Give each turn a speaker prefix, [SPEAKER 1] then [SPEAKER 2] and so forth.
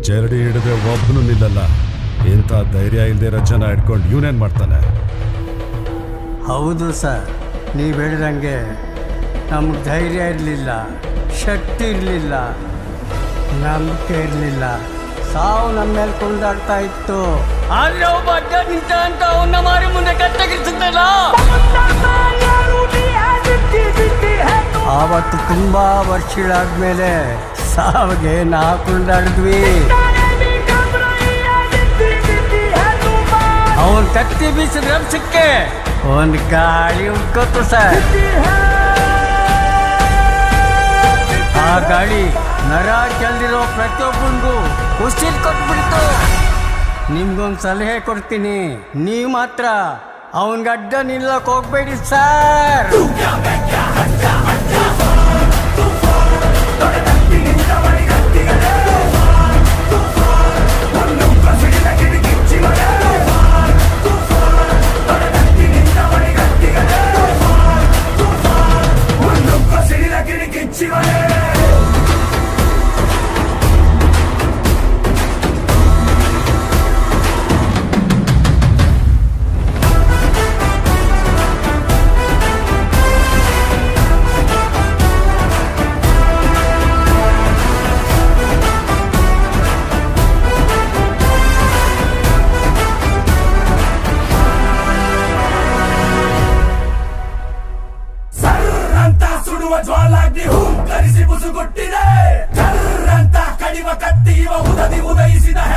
[SPEAKER 1] ಜರಡಿ ಹಿಡಿದ್ರೆ ಒಬ್ಬನು ನಿಲ್ಲಲ್ಲ ಇಂಥ ಧೈರ್ಯ ಇಲ್ದಿರೋ ಜನ ಹಿಡ್ಕೊಂಡು ಇವನೇನ್ ಮಾಡ್ತಾನೆ
[SPEAKER 2] ಹೌದು ಸರ್ ನೀವು ಹೇಳಿದಂಗೆ ನಮ್ಗೆ ಧೈರ್ಯ ಇರಲಿಲ್ಲ ಶಕ್ತಿ ಇರಲಿಲ್ಲ ನಂಬಿಕೆ ಇರಲಿಲ್ಲ ಸಾವು ನಮ್ಮ ಮೇಲೆ ಕೊಂಡಾಡ್ತಾ ಇತ್ತು ಆದ್ರೆ ಒಬ್ಬ ಅಡ್ಡ ನಿಂತ ಅಂತ ಅವನ್ನ ಮಾರಿ ಮುಂದೆ ಕತ್ತಗಿರ್ತದಲ್ಲ ಆವತ್ತು ತುಂಬಾ ವರ್ಷಗಳಾದ್ಮೇಲೆ ಸಾವಿಗೆ ನಾ ಕೊಂಡಾಡಿದ್ವಿ ಅವನ್ ಕತ್ತಿ ಬೀಸಿದ ರಭಸಕ್ಕೆ ಒಂದ್ ಗಾಳಿ ಉಟ್ಕೋತು ಸರ್ ಆ ಗಾಳಿ ನರ ಚೆಲ್ದಿರೋ ಪ್ರತಿಯೊಬ್ಬನಿಗೂ ಉಸಿರು ಕೊಟ್ಬಿಡ್ತು ನಿಮ್ಗೊಂದು ಸಲಹೆ ಕೊಡ್ತೀನಿ ನೀವು ಮಾತ್ರ ಅವನ್ಗೆ ಅಡ್ಡ ನಿಲ್ಲಕ್ ಹೋಗ್ಬೇಡಿ ಸರ್
[SPEAKER 3] ಸರ್ರಂತ ಸುಡುವ ಜ್ವಾಲಾಗ್ನಿ ಹೂಂಕರಿಸಿ ಬುಸುಗುಟ್ಟಿದೆ ಕರ್ರಂತ ಕಡಿವ ಕತ್ತಿ ಇವ ಉದದಿ ಉದಯಿಸಿದ